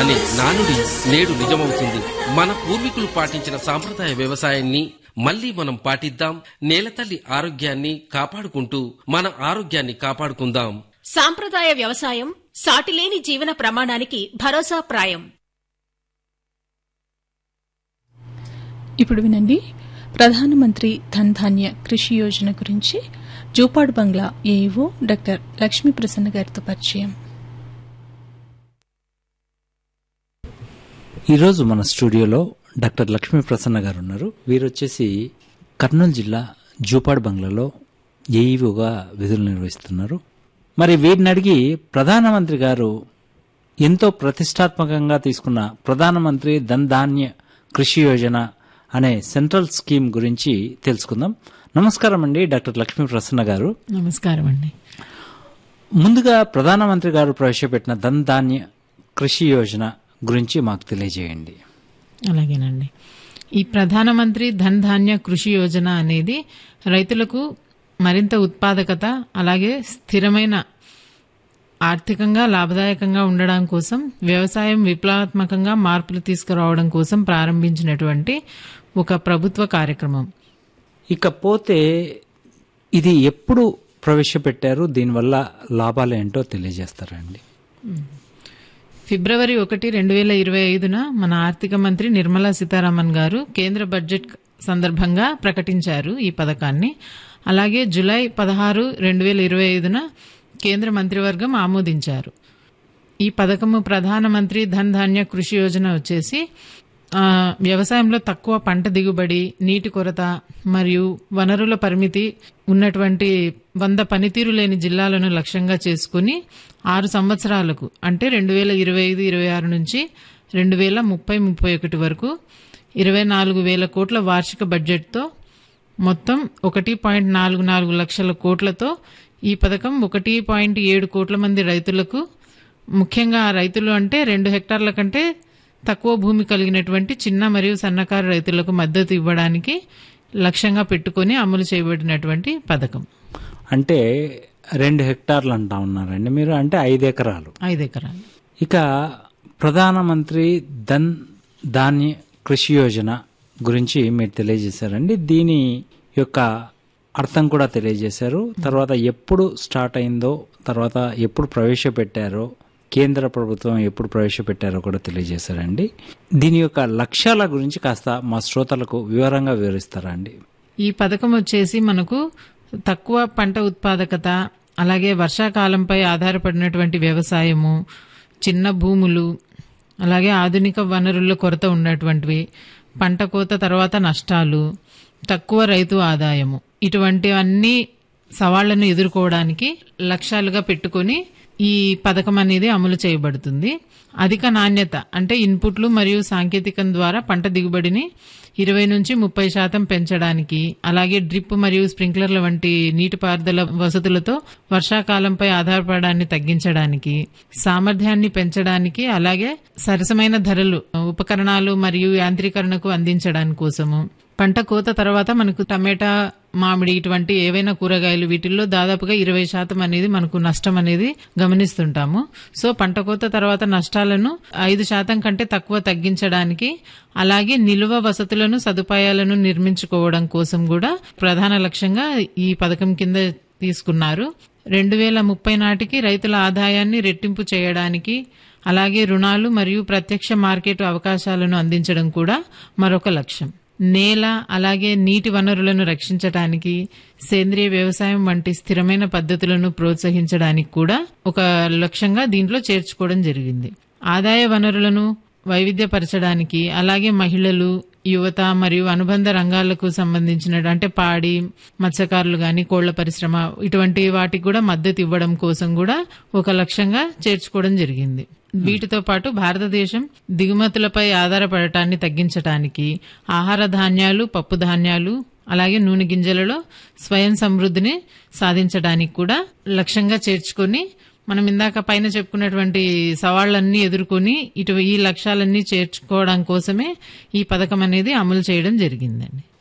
అనే నానుడి నేడు నిజమవుతుంది మన పూర్వీకులు పాటించిన సాంప్రదాయ వ్యవసాయాన్ని మళ్ళీ మనం పాటిద్దాం నేలతల్లి ఆరోగ్యాన్ని కాపాడుకుంటూ మన ఆరోగ్యాన్ని కాపాడుకుందాం సాంప్రదాయ వ్యవసాయం సాటిలేని జీవన ప్రమాణానికి భరోసా ప్రాయం ఇప్పుడు వినండి ప్రధానమంత్రి ధన్ ధాన్య కృషి యోజన గురించి జూపాడు బంగ్లా ఏఈఓ డాక్టర్ లక్ష్మీ ప్రసన్న గారితో పరిచయం ఈరోజు మన స్టూడియోలో డాక్టర్ లక్ష్మీ ప్రసన్న గారు ఉన్నారు వీరు వచ్చేసి కర్నూలు జిల్లా జూపాడ్ బంగ్లాలో ఏఈఓగా విధులు నిర్వహిస్తున్నారు మరి వీరిని అడిగి ప్రధానమంత్రి గారు ఎంతో ప్రతిష్టాత్మకంగా తీసుకున్న ప్రధానమంత్రి ధన్ ధాన్య కృషి యోజన అనే సెంట్రల్ స్కీమ్ గురించి తెలుసుకుందాం నమస్కారం అండి డాక్టర్ లక్ష్మీ ప్రసన్న గారు నమస్కారం అండి ముందుగా ప్రధానమంత్రి గారు ప్రవేశపెట్టిన ధన్ ధాన్య కృషి యోజన గురించి మాకు తెలియజేయండి అలాగేనండి ఈ ప్రధానమంత్రి ధన్ ధాన్య కృషి యోజన అనేది రైతులకు మరింత ఉత్పాదకత అలాగే స్థిరమైన ఆర్థికంగా లాభదాయకంగా ఉండడం కోసం వ్యవసాయం విప్లవాత్మకంగా మార్పులు తీసుకురావడం కోసం ప్రారంభించినటువంటి ఒక ప్రభుత్వ కార్యక్రమం ఇకపోతే ఇది ఎప్పుడు ప్రవేశపెట్టారు దీనివల్ల లాభాలు ఏంటో తెలియజేస్తారండి ఫిబ్రవరి ఒకటి రెండు వేల ఇరవై ఐదున మన ఆర్థిక మంత్రి నిర్మలా సీతారామన్ గారు కేంద్ర బడ్జెట్ సందర్భంగా ప్రకటించారు ఈ పథకాన్ని అలాగే జులై పదహారు రెండు వేల ఇరవై ఐదున కేంద్ర మంత్రివర్గం ఆమోదించారు ఈ పథకము ప్రధానమంత్రి ధన్ ధాన్య కృషి యోజన వచ్చేసి ఆ, వ్యవసాయంలో తక్కువ పంట దిగుబడి నీటి కొరత మరియు వనరుల పరిమితి ఉన్నటువంటి వంద పనితీరు లేని జిల్లాలను లక్ష్యంగా చేసుకుని ఆరు సంవత్సరాలకు అంటే రెండు వేల ఇరవై ఐదు ఇరవై ఆరు నుంచి రెండు వేల ముప్పై ముప్పై ఒకటి వరకు ఇరవై నాలుగు వేల కోట్ల వార్షిక బడ్జెట్తో మొత్తం ఒకటి పాయింట్ నాలుగు నాలుగు లక్షల కోట్లతో ఈ పథకం ఒకటి పాయింట్ ఏడు కోట్ల మంది రైతులకు ముఖ్యంగా ఆ రైతులు అంటే రెండు హెక్టార్ల కంటే తక్కువ భూమి కలిగినటువంటి చిన్న మరియు సన్నకారు రైతులకు మద్దతు ఇవ్వడానికి లక్ష్యంగా పెట్టుకొని అమలు చేయబడినటువంటి పథకం అంటే రెండు హెక్టార్లు అంటా ఉన్నారండి మీరు అంటే ఐదు ఎకరాలు ఐదు ఎకరాలు ఇక ప్రధానమంత్రి ధన్ ధాన్య కృషి యోజన గురించి మీరు తెలియజేశారండి దీని యొక్క అర్థం కూడా తెలియజేశారు తర్వాత ఎప్పుడు స్టార్ట్ అయిందో తర్వాత ఎప్పుడు ప్రవేశపెట్టారో కేంద్ర ప్రభుత్వం ఎప్పుడు ప్రవేశపెట్టారో కూడా తెలియజేశారండి దీని యొక్క లక్ష్యాల గురించి కాస్త మా శ్రోతలకు వివరంగా వివరిస్తారా అండి ఈ పథకం వచ్చేసి మనకు తక్కువ పంట ఉత్పాదకత అలాగే వర్షాకాలంపై ఆధారపడినటువంటి వ్యవసాయము చిన్న భూములు అలాగే ఆధునిక వనరుల కొరత ఉన్నటువంటివి పంట కోత తర్వాత నష్టాలు తక్కువ రైతు ఆదాయము ఇటువంటివన్నీ సవాళ్లను ఎదుర్కోవడానికి లక్ష్యాలుగా పెట్టుకొని ఈ పథకం అనేది అమలు చేయబడుతుంది అధిక నాణ్యత అంటే ఇన్పుట్లు మరియు సాంకేతికం ద్వారా పంట దిగుబడిని ఇరవై నుంచి ముప్పై శాతం పెంచడానికి అలాగే డ్రిప్ మరియు స్ప్రింక్లర్ల వంటి నీటిపారుదల వసతులతో వర్షాకాలంపై ఆధారపడడాన్ని తగ్గించడానికి సామర్థ్యాన్ని పెంచడానికి అలాగే సరసమైన ధరలు ఉపకరణాలు మరియు యాంత్రీకరణకు అందించడానికి కోసము పంట కోత తర్వాత మనకు టమాటా మామిడి ఇటువంటి ఏవైనా కూరగాయలు వీటిల్లో దాదాపుగా ఇరవై శాతం అనేది మనకు నష్టం అనేది గమనిస్తుంటాము సో పంట కోత తర్వాత నష్టాలను ఐదు శాతం కంటే తక్కువ తగ్గించడానికి అలాగే నిల్వ వసతులను సదుపాయాలను నిర్మించుకోవడం కోసం కూడా ప్రధాన లక్ష్యంగా ఈ పథకం కింద తీసుకున్నారు రెండు వేల ముప్పై నాటికి రైతుల ఆదాయాన్ని రెట్టింపు చేయడానికి అలాగే రుణాలు మరియు ప్రత్యక్ష మార్కెట్ అవకాశాలను అందించడం కూడా మరొక లక్ష్యం నేల అలాగే నీటి వనరులను రక్షించడానికి సేంద్రియ వ్యవసాయం వంటి స్థిరమైన పద్ధతులను ప్రోత్సహించడానికి కూడా ఒక లక్ష్యంగా దీంట్లో చేర్చుకోవడం జరిగింది ఆదాయ వనరులను వైవిధ్యపరచడానికి అలాగే మహిళలు యువత మరియు అనుబంధ రంగాలకు సంబంధించిన అంటే పాడి మత్స్యకారులు గాని కోళ్ల పరిశ్రమ ఇటువంటి వాటికి కూడా మద్దతు ఇవ్వడం కోసం కూడా ఒక లక్ష్యంగా చేర్చుకోవడం జరిగింది వీటితో పాటు భారతదేశం దిగుమతులపై ఆధారపడటాన్ని తగ్గించడానికి ఆహార ధాన్యాలు పప్పు ధాన్యాలు అలాగే నూనె గింజలలో స్వయం సమృద్ధిని సాధించడానికి కూడా లక్ష్యంగా చేర్చుకొని మనం ఇందాక పైన చెప్పుకున్నటువంటి సవాళ్లన్నీ ఎదుర్కొని ఇటు ఈ లక్ష్యాలన్నీ చేర్చుకోవడం కోసమే ఈ పథకం అనేది అమలు చేయడం జరిగిందండి